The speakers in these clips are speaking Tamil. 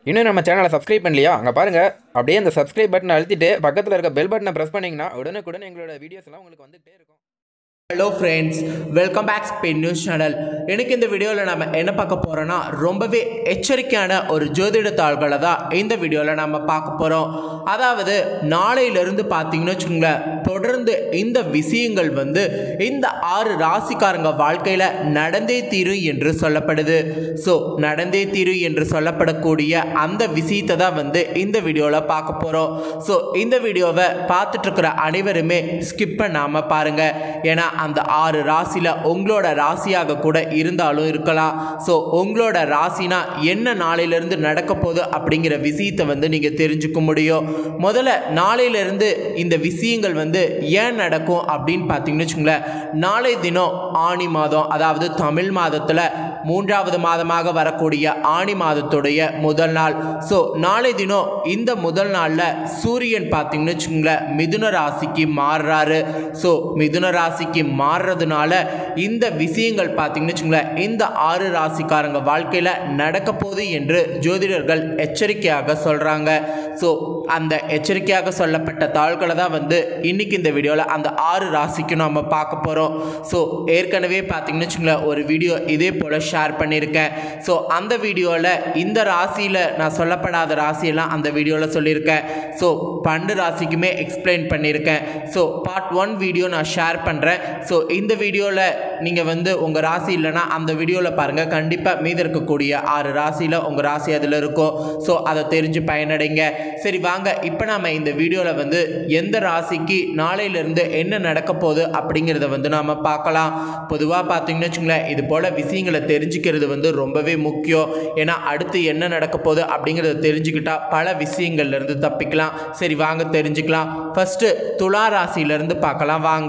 இன்னும் நம்ம சேனலை சப்ஸ்கிரைப் பண்ணலையா அங்கே பாருங்கள் அப்படியே அந்த சப்ஸ்கிரைப் பட்டனை அழுத்திட்டு பக்கத்தில் இருக்க பெல் பட்டனை ப்ரெஸ் பண்ணிங்கன்னா உடனுக்குடன் எங்களோட வீடியோஸ் எல்லாம் உங்களுக்கு வந்துகிட்டே இருக்கும் hello friends welcome back Spain news channel எனக்கு இந்த வீடியோவில் நம்ம என்ன பார்க்க போகிறோன்னா ரொம்பவே எச்சரிக்கையான ஒரு ஜோதிட தாள்களை தான் இந்த வீடியோவில் நம்ம பார்க்க போகிறோம் அதாவது நாளையிலிருந்து பார்த்தீங்கன்னு வச்சுக்கோங்களேன் தொடர்ந்து இந்த விஷயங்கள் வந்து இந்த ஆறு ராசிக்காரங்க வாழ்க்கையில் நடந்தே தீரும் என்று சொல்லப்படுது ஸோ நடந்தே தீரும் என்று சொல்லப்படக்கூடிய அந்த விஷயத்தை தான் வந்து இந்த வீடியோவில் பார்க்க போகிறோம் ஸோ இந்த வீடியோவை பார்த்துட்டு இருக்கிற அனைவருமே ஸ்கிப் பண்ணாமல் பாருங்கள் ஏன்னா அந்த ஆறு ராசியில் உங்களோட ராசியாக கூட இருந்தாலும் இருக்கலாம் ஸோ உங்களோட ராசினா என்ன நாளையிலேருந்து நடக்க போகுது அப்படிங்கிற விஷயத்தை வந்து நீங்கள் தெரிஞ்சுக்க முடியும் முதல்ல நாளையிலேருந்து இந்த விஷயங்கள் வந்து ஏன் நடக்கும் அப்படின்னு பார்த்தீங்கன்னு வச்சுங்களேன் நாளை தினம் ஆணி மாதம் அதாவது தமிழ் மாதத்தில் மூன்றாவது மாதமாக வரக்கூடிய ஆணி மாதத்துடைய முதல் நாள் ஸோ நாளை தினம் இந்த முதல் நாளில் சூரியன் பார்த்தீங்கன்னு வச்சுங்களேன் மிதுன ராசிக்கு மாறுறாரு ஸோ மிதுன ராசிக்கு மாறுறதுனால இந்த விஷயங்கள் பார்த்தீங்கன்னு வச்சுங்களேன் இந்த ஆறு ராசிக்காரங்க வாழ்க்கையில் நடக்க போகுது என்று ஜோதிடர்கள் எச்சரிக்கையாக சொல்கிறாங்க ஸோ அந்த எச்சரிக்கையாக சொல்லப்பட்ட தாள்களை தான் வந்து இன்னைக்கு இந்த வீடியோவில் அந்த ஆறு ராசிக்கும் நம்ம பார்க்க போகிறோம் ஸோ ஏற்கனவே பார்த்தீங்கன்னு வச்சுங்களேன் ஒரு வீடியோ இதே போல் ஷேர் பண்ணியிருக்கேன் ஸோ அந்த வீடியோவில் இந்த ராசியில் நான் சொல்லப்படாத ராசியெல்லாம் அந்த வீடியோவில் சொல்லியிருக்கேன் ஸோ பன்னெண்டு ராசிக்குமே எக்ஸ்பிளைன் பண்ணியிருக்கேன் ஸோ பார்ட் ஒன் வீடியோ நான் ஷேர் பண்ணுறேன் ஸோ இந்த வீடியோவில் நீங்கள் வந்து உங்கள் ராசி இல்லைன்னா அந்த வீடியோவில் பாருங்கள் கண்டிப்பாக மீதி இருக்கக்கூடிய ஆறு ராசியில் உங்கள் ராசி அதில் இருக்கும் ஸோ அதை தெரிஞ்சு பயனடைங்க சரி வாங்க இப்போ நாம் இந்த வீடியோவில் வந்து எந்த ராசிக்கு நாளையிலேருந்து என்ன நடக்க போகுது அப்படிங்கிறத வந்து நாம் பார்க்கலாம் பொதுவாக பார்த்தீங்கன்னு வச்சுங்களேன் இது போல் விஷயங்களை தெரிஞ்சுக்கிறது வந்து ரொம்பவே முக்கியம் ஏன்னா அடுத்து என்ன நடக்க போகுது அப்படிங்கிறத தெரிஞ்சுக்கிட்டா பல விஷயங்கள்லேருந்து தப்பிக்கலாம் சரி வாங்க தெரிஞ்சுக்கலாம் ஃபஸ்ட்டு துலா ராசியிலேருந்து பார்க்கலாம் வாங்க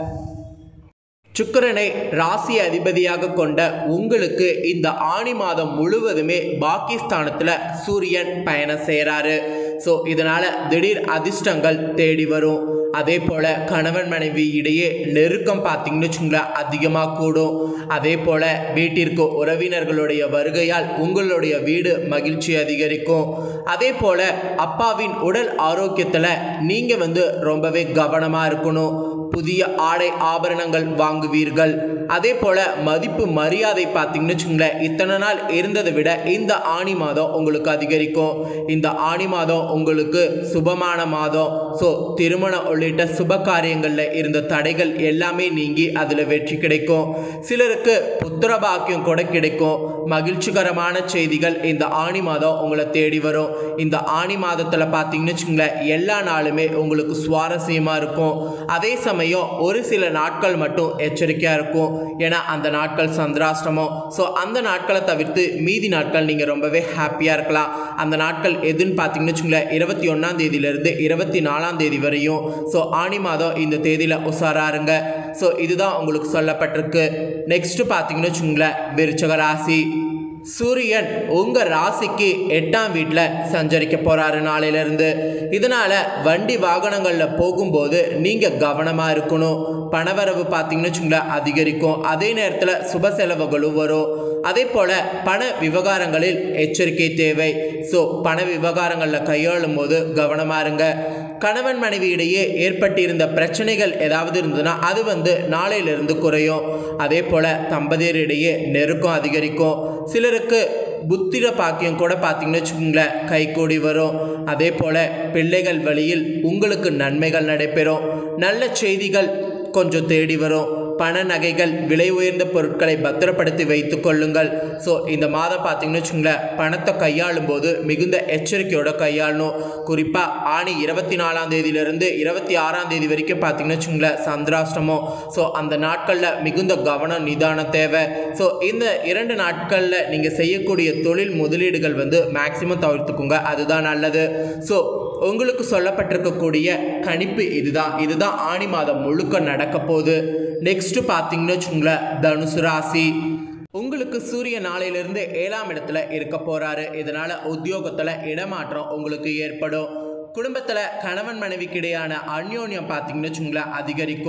சுக்கிரனை ராசி அதிபதியாக கொண்ட உங்களுக்கு இந்த ஆணி மாதம் முழுவதுமே பாகிஸ்தானத்தில் சூரியன் பயணம் செய்கிறாரு ஸோ இதனால் திடீர் அதிர்ஷ்டங்கள் தேடி வரும் அதே போல் கணவன் மனைவி இடையே நெருக்கம் பார்த்தீங்கன்னு வச்சுங்களேன் அதிகமாக கூடும் அதே போல் வீட்டிற்கு உறவினர்களுடைய வருகையால் உங்களுடைய வீடு மகிழ்ச்சி அதிகரிக்கும் அதே போல் அப்பாவின் உடல் ஆரோக்கியத்தில் நீங்கள் வந்து ரொம்பவே கவனமாக இருக்கணும் புதிய ஆடை ஆபரணங்கள் வாங்குவீர்கள் அதே போல் மதிப்பு மரியாதை பார்த்தீங்கன்னு வச்சுங்களேன் இத்தனை நாள் இருந்ததை விட இந்த ஆணி மாதம் உங்களுக்கு அதிகரிக்கும் இந்த ஆணி மாதம் உங்களுக்கு சுபமான மாதம் ஸோ திருமணம் உள்ளிட்ட சுப காரியங்களில் இருந்த தடைகள் எல்லாமே நீங்கி அதில் வெற்றி கிடைக்கும் சிலருக்கு புத்திர பாக்கியம் கூட கிடைக்கும் மகிழ்ச்சிகரமான செய்திகள் இந்த ஆணி மாதம் உங்களை தேடி வரும் இந்த ஆணி மாதத்தில் பார்த்தீங்கன்னு வச்சுங்களேன் எல்லா நாளுமே உங்களுக்கு சுவாரஸ்யமாக இருக்கும் அதே சமயம் ஒரு சில நாட்கள் மட்டும் எச்சரிக்கையாக இருக்கும் ஏன்னா அந்த நாட்கள் சந்திராஷ்டமம் ஸோ அந்த நாட்களை தவிர்த்து மீதி நாட்கள் நீங்கள் ரொம்பவே ஹாப்பியாக இருக்கலாம் அந்த நாட்கள் எதுன்னு பார்த்தீங்கன்னு வச்சுங்களேன் இருபத்தி ஒன்றாம் தேதியிலேருந்து இருபத்தி நாலாம் தேதி வரையும் ஸோ ஆணி மாதம் இந்த தேதியில் உஷாராருங்க ஸோ இதுதான் உங்களுக்கு சொல்லப்பட்டிருக்கு நெக்ஸ்ட்டு பார்த்தீங்கன்னு வச்சுங்களேன் விருச்சக ராசி சூரியன் உங்கள் ராசிக்கு எட்டாம் வீட்டில் சஞ்சரிக்க போகிறாரு நாளையிலேருந்து இதனால் வண்டி வாகனங்களில் போகும்போது நீங்கள் கவனமாக இருக்கணும் பணவரவு பார்த்தீங்கன்னு வச்சுங்களேன் அதிகரிக்கும் அதே நேரத்தில் சுப செலவுகளும் வரும் அதே போல் பண விவகாரங்களில் எச்சரிக்கை தேவை ஸோ பண விவகாரங்களில் கையாளும் போது கவனமாக இருங்க கணவன் மனைவி இடையே ஏற்பட்டிருந்த பிரச்சனைகள் ஏதாவது இருந்ததுன்னா அது வந்து நாளையிலிருந்து குறையும் அதே போல் தம்பதியரிடையே நெருக்கம் அதிகரிக்கும் சிலருக்கு புத்திர பாக்கியம் கூட பார்த்தீங்கன்னு வச்சுக்கோங்களேன் கைகூடி வரும் அதே போல் பிள்ளைகள் வழியில் உங்களுக்கு நன்மைகள் நடைபெறும் நல்ல செய்திகள் கொஞ்சம் தேடி வரும் பண நகைகள் விலை உயர்ந்த பொருட்களை பத்திரப்படுத்தி வைத்து கொள்ளுங்கள் ஸோ இந்த மாதம் பார்த்தீங்கன்னு வச்சுங்களேன் பணத்தை கையாளும் போது மிகுந்த எச்சரிக்கையோட கையாளணும் குறிப்பாக ஆணி இருபத்தி நாலாம் தேதியிலிருந்து இருபத்தி ஆறாம் தேதி வரைக்கும் பார்த்தீங்கன்னு வச்சுங்களேன் சந்திராஷ்டமம் ஸோ அந்த நாட்களில் மிகுந்த கவனம் நிதானம் தேவை ஸோ இந்த இரண்டு நாட்களில் நீங்கள் செய்யக்கூடிய தொழில் முதலீடுகள் வந்து மேக்சிமம் தவிர்த்துக்குங்க அதுதான் நல்லது ஸோ உங்களுக்கு சொல்லப்பட்டிருக்கக்கூடிய கணிப்பு இதுதான் இதுதான் ஆணி மாதம் முழுக்க நடக்க போகுது நெக்ஸ்ட் பார்த்தீங்கன்னு வச்சுங்களேன் தனுசு ராசி உங்களுக்கு சூரிய நாளையிலிருந்து ஏழாம் இடத்துல இருக்க போறாரு இதனால உத்தியோகத்துல இடமாற்றம் உங்களுக்கு ஏற்படும் குடும்பத்தில் கணவன் மனைவிக்கு இடையான அந்யோன்யம் பார்த்தீங்கன்னு வச்சுங்களேன் அதிகரிக்கும்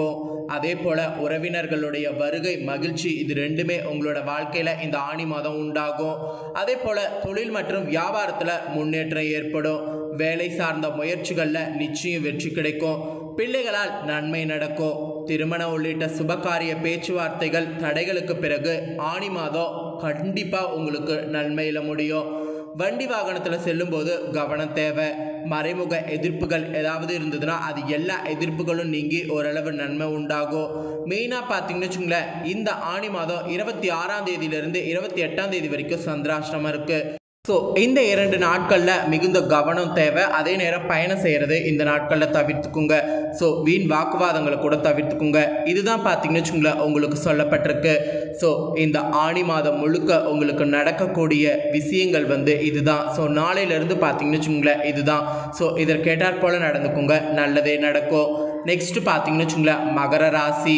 அதே போல் உறவினர்களுடைய வருகை மகிழ்ச்சி இது ரெண்டுமே உங்களோட வாழ்க்கையில் இந்த ஆணி மாதம் உண்டாகும் அதே போல் தொழில் மற்றும் வியாபாரத்தில் முன்னேற்றம் ஏற்படும் வேலை சார்ந்த முயற்சிகளில் நிச்சயம் வெற்றி கிடைக்கும் பிள்ளைகளால் நன்மை நடக்கும் திருமணம் உள்ளிட்ட சுபகாரிய பேச்சுவார்த்தைகள் தடைகளுக்கு பிறகு ஆணி மாதம் கண்டிப்பாக உங்களுக்கு நன்மையில் முடியும் வண்டி வாகனத்தில் செல்லும்போது கவனம் தேவை மறைமுக எதிர்ப்புகள் ஏதாவது இருந்ததுன்னா அது எல்லா எதிர்ப்புகளும் நீங்கி ஓரளவு நன்மை உண்டாகும் மெயினாக பார்த்தீங்கன்னு வச்சுங்களேன் இந்த ஆணி மாதம் இருபத்தி ஆறாம் தேதியிலிருந்து இருபத்தி எட்டாம் தேதி வரைக்கும் சந்திராஷ்டிரமம் இருக்குது ஸோ இந்த இரண்டு நாட்களில் மிகுந்த கவனம் தேவை அதே நேரம் பயணம் செய்கிறது இந்த நாட்களில் தவிர்த்துக்குங்க ஸோ வீண் வாக்குவாதங்களை கூட தவிர்த்துக்குங்க இதுதான் பார்த்தீங்கன்னு வச்சுங்களேன் உங்களுக்கு சொல்லப்பட்டிருக்கு ஸோ இந்த ஆணி மாதம் முழுக்க உங்களுக்கு நடக்கக்கூடிய விஷயங்கள் வந்து இதுதான் ஸோ நாளையிலேருந்து பார்த்தீங்கன்னு வச்சுங்களேன் இதுதான் ஸோ இதற்கேட்டாற் போல் நடந்துக்குங்க நல்லதே நடக்கும் நெக்ஸ்ட் பார்த்தீங்கன்னு வச்சுங்களேன் மகர ராசி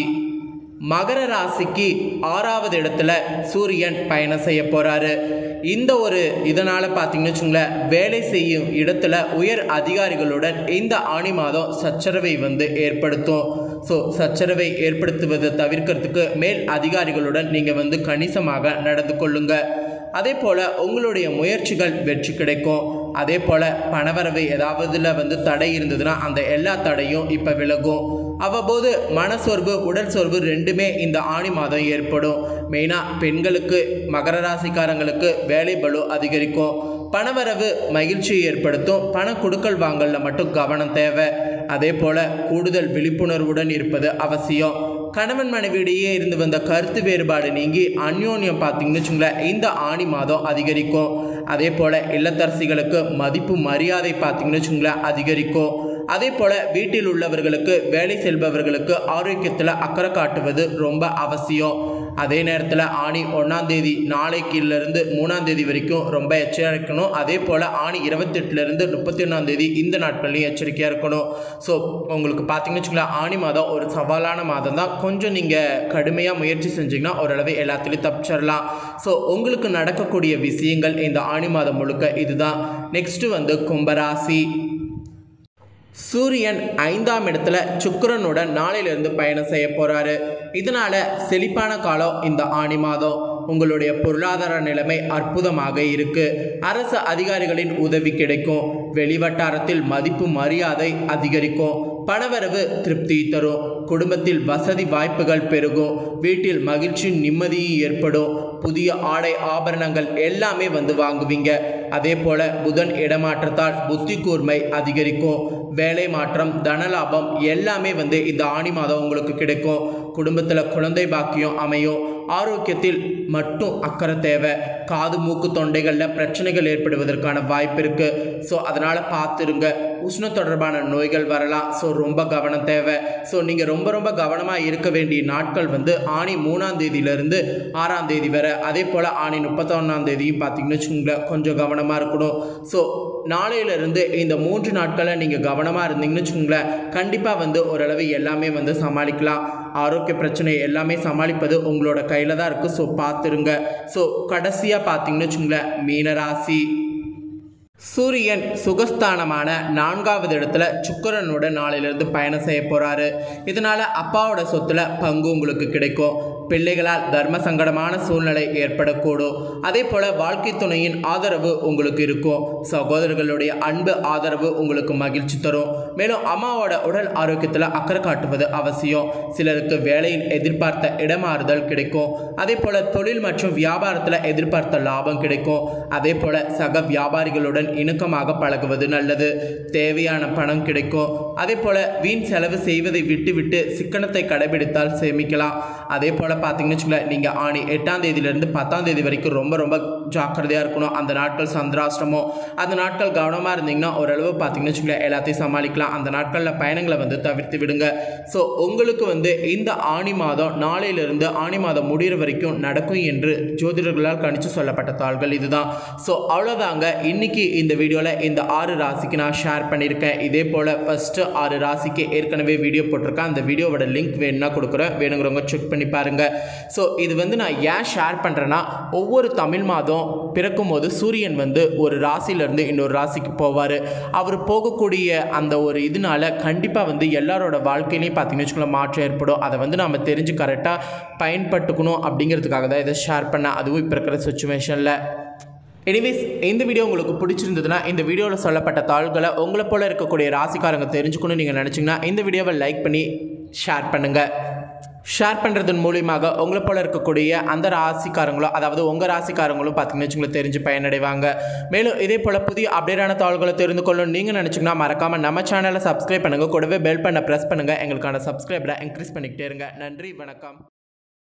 மகர ராசிக்கு ஆறாவது இடத்துல சூரியன் பயணம் செய்ய போகிறாரு இந்த ஒரு இதனால் பார்த்தீங்கன்னு வச்சுங்களேன் வேலை செய்யும் இடத்துல உயர் அதிகாரிகளுடன் இந்த ஆணி மாதம் சச்சரவை வந்து ஏற்படுத்தும் ஸோ சச்சரவை ஏற்படுத்துவதை தவிர்க்கிறதுக்கு மேல் அதிகாரிகளுடன் நீங்கள் வந்து கணிசமாக நடந்து கொள்ளுங்க அதே போல் உங்களுடைய முயற்சிகள் வெற்றி கிடைக்கும் அதே போல் பணவரவு ஏதாவதுல வந்து தடை இருந்ததுன்னா அந்த எல்லா தடையும் இப்போ விலகும் அவ்வப்போது மனசோர்வு உடல் சோர்வு ரெண்டுமே இந்த ஆணி மாதம் ஏற்படும் மெயினாக பெண்களுக்கு மகர ராசிக்காரங்களுக்கு வேலை பளு அதிகரிக்கும் பணவரவு மகிழ்ச்சியை ஏற்படுத்தும் பண கொடுக்கல் வாங்கலில் மட்டும் கவனம் தேவை அதே போல் கூடுதல் விழிப்புணர்வுடன் இருப்பது அவசியம் கணவன் மனைவியிடையே இருந்து வந்த கருத்து வேறுபாடு நீங்கி அந்யோன்யம் பார்த்தீங்கன்னு வச்சுங்களேன் இந்த ஆணி மாதம் அதிகரிக்கும் அதே போல் இல்லத்தரசிகளுக்கு மதிப்பு மரியாதை பார்த்தீங்கன்னு வச்சுங்களேன் அதிகரிக்கும் அதே போல் வீட்டில் உள்ளவர்களுக்கு வேலை செல்பவர்களுக்கு ஆரோக்கியத்தில் அக்கறை காட்டுவது ரொம்ப அவசியம் அதே நேரத்தில் ஆணி ஒன்றாம் தேதி நாளைக்கிலிருந்து மூணாம் தேதி வரைக்கும் ரொம்ப எச்சரிக்கையாக இருக்கணும் அதே போல் ஆணி இருபத்தெட்டுலேருந்து முப்பத்தி ஒன்றாம் தேதி இந்த நாட்கள்லையும் எச்சரிக்கையாக இருக்கணும் ஸோ உங்களுக்கு பார்த்தீங்கன்னு வச்சுங்களேன் ஆணி மாதம் ஒரு சவாலான மாதம் தான் கொஞ்சம் நீங்கள் கடுமையாக முயற்சி செஞ்சீங்கன்னா ஓரளவு எல்லாத்துலேயும் தப்பிச்சிடலாம் ஸோ உங்களுக்கு நடக்கக்கூடிய விஷயங்கள் இந்த ஆணி மாதம் முழுக்க இதுதான் நெக்ஸ்ட்டு வந்து கும்பராசி சூரியன் ஐந்தாம் இடத்துல சுக்கிரனுடன் நாளையிலிருந்து பயணம் செய்ய போறாரு இதனால செழிப்பான காலம் இந்த ஆணி மாதம் உங்களுடைய பொருளாதார நிலைமை அற்புதமாக இருக்கு அரசு அதிகாரிகளின் உதவி கிடைக்கும் வெளிவட்டாரத்தில் மதிப்பு மரியாதை அதிகரிக்கும் பணவரவு திருப்தி தரும் குடும்பத்தில் வசதி வாய்ப்புகள் பெருகும் வீட்டில் மகிழ்ச்சி நிம்மதியும் ஏற்படும் புதிய ஆடை ஆபரணங்கள் எல்லாமே வந்து வாங்குவீங்க அதே போல புதன் இடமாற்றத்தால் புத்தி கூர்மை அதிகரிக்கும் வேலை மாற்றம் தனலாபம் எல்லாமே வந்து இந்த ஆணி மாதம் உங்களுக்கு கிடைக்கும் குடும்பத்தில் குழந்தை பாக்கியம் அமையும் ஆரோக்கியத்தில் மட்டும் அக்கறை தேவை காது மூக்கு தொண்டைகளில் பிரச்சனைகள் ஏற்படுவதற்கான வாய்ப்பு இருக்குது ஸோ அதனால் பார்த்துருங்க உஷ்ண தொடர்பான நோய்கள் வரலாம் ஸோ ரொம்ப கவனம் தேவை ஸோ நீங்கள் ரொம்ப ரொம்ப கவனமாக இருக்க வேண்டிய நாட்கள் வந்து ஆணி மூணாம் தேதியிலேருந்து ஆறாம் தேதி வரை அதே போல் ஆணி முப்பத்தொன்னாம் தேதியும் பார்த்தீங்கன்னு வச்சுக்கோங்களேன் கொஞ்சம் கவனமாக இருக்கணும் ஸோ நாளையிலிருந்து இந்த மூன்று நாட்களை நீங்கள் கவனமாக இருந்தீங்கன்னு வச்சுக்கோங்களேன் கண்டிப்பாக வந்து ஓரளவு எல்லாமே வந்து சமாளிக்கலாம் ஆரோக்கிய பிரச்சனை எல்லாமே சமாளிப்பது உங்களோட கையில் தான் இருக்குது ஸோ பார்த்துருங்க ஸோ கடைசியாக பார்த்தீங்கன்னு வச்சுக்கோங்களேன் மீனராசி சூரியன் சுகஸ்தானமான நான்காவது இடத்துல சுக்கிரனுடன் நாளையிலிருந்து பயணம் செய்ய போகிறாரு இதனால் அப்பாவோட சொத்துல பங்கு உங்களுக்கு கிடைக்கும் பிள்ளைகளால் தர்ம சங்கடமான சூழ்நிலை ஏற்படக்கூடும் அதே போல் வாழ்க்கை துணையின் ஆதரவு உங்களுக்கு இருக்கும் சகோதரர்களுடைய அன்பு ஆதரவு உங்களுக்கு மகிழ்ச்சி தரும் மேலும் அம்மாவோட உடல் ஆரோக்கியத்தில் அக்கறை காட்டுவது அவசியம் சிலருக்கு வேலையில் எதிர்பார்த்த இடமாறுதல் கிடைக்கும் அதே போல் தொழில் மற்றும் வியாபாரத்தில் எதிர்பார்த்த லாபம் கிடைக்கும் அதே போல் சக வியாபாரிகளுடன் இணக்கமாக பழகுவது நல்லது தேவையான பணம் கிடைக்கும் அதே போல் வீண் செலவு செய்வதை விட்டுவிட்டு சிக்கனத்தை கடைபிடித்தால் சேமிக்கலாம் அதே போல் பார்த்தீங்கன்னு வச்சுக்கோங்களேன் நீங்கள் ஆணி எட்டாம் தேதியிலேருந்து பத்தாம் தேதி வரைக்கும் ரொம்ப ரொம்ப ஜாக்கிரதையாக இருக்கணும் அந்த நாட்கள் சந்திராஷ்டமம் அந்த நாட்கள் கவனமாக இருந்தீங்கன்னா ஓரளவு பார்த்தீங்கன்னு வச்சுக்கோங்களேன் எல்லாத்தையும் சமாளிக்கலாம் அந்த நாட்களில் பயணங்களை வந்து தவிர்த்து விடுங்க ஸோ உங்களுக்கு வந்து இந்த ஆணி மாதம் நாளையிலிருந்து ஆணி மாதம் முடிகிற வரைக்கும் நடக்கும் என்று ஜோதிடர்களால் கணிச்சு சொல்லப்பட்ட தாள்கள் இதுதான் ஸோ அவ்வளோதாங்க இன்னைக்கு இந்த வீடியோவில் இந்த ஆறு ராசிக்கு நான் ஷேர் பண்ணியிருக்கேன் இதே போல் ஃபஸ்ட்டு ஆறு ராசிக்கு ஏற்கனவே வீடியோ போட்டிருக்கேன் அந்த வீடியோவோட லிங்க் வேணும்னா கொடுக்குறேன் வேணுங்கிறவங்க செக் பண்ணி பாருங்கள் ஸோ இது வந்து நான் ஏன் ஷேர் பண்ணுறேன்னா ஒவ்வொரு தமிழ் மாதம் பிறக்கும் போது சூரியன் வந்து ஒரு ராசியிலேருந்து இன்னொரு ராசிக்கு போவார் அவர் போகக்கூடிய அந்த ஒரு இதனால கண்டிப்பாக வந்து எல்லாரோட வாழ்க்கையிலையும் பார்த்தீங்கன்னு வச்சுக்கோங்களேன் மாற்றம் ஏற்படும் அதை வந்து நம்ம தெரிஞ்சு கரெக்டாக பயன்பட்டுக்கணும் அப்படிங்கிறதுக்காக தான் இதை ஷேர் பண்ணேன் அதுவும் இப்போ இருக்கிற சுச்சுவேஷனில் எனிவேஸ் இந்த வீடியோ உங்களுக்கு பிடிச்சிருந்ததுன்னா இந்த வீடியோவில் சொல்லப்பட்ட தாள்களை உங்களை போல் இருக்கக்கூடிய ராசிக்காரங்க தெரிஞ்சுக்கணும்னு நீங்கள் நினச்சிங்கன்னா இந்த வீடியோவை லைக் பண்ணி ஷேர் பண்ணுங்கள் ஷேர் பண்ணுறதன் மூலியமாக உங்களை போல் இருக்கக்கூடிய அந்த ராசிக்காரங்களும் அதாவது உங்கள் ராசிக்காரங்களும் பார்த்தீங்கன்னு வச்சுங்களேன் தெரிஞ்சு பயனடைவாங்க மேலும் இதே போல் புதிய அப்டேட்டான தாள்களை தெரிந்து கொள்ளணும் நீங்கள் நினச்சிங்கன்னா மறக்காமல் நம்ம சேனலை சப்ஸ்கிரைப் பண்ணுங்கள் கூடவே பெல் பண்ண ப்ரெஸ் பண்ணுங்கள் எங்களுக்கான சப்ஸ்கிரைபரை இன்க்ரீஸ் பண்ணிக்கிட்டே இருங்க நன்றி வணக்கம்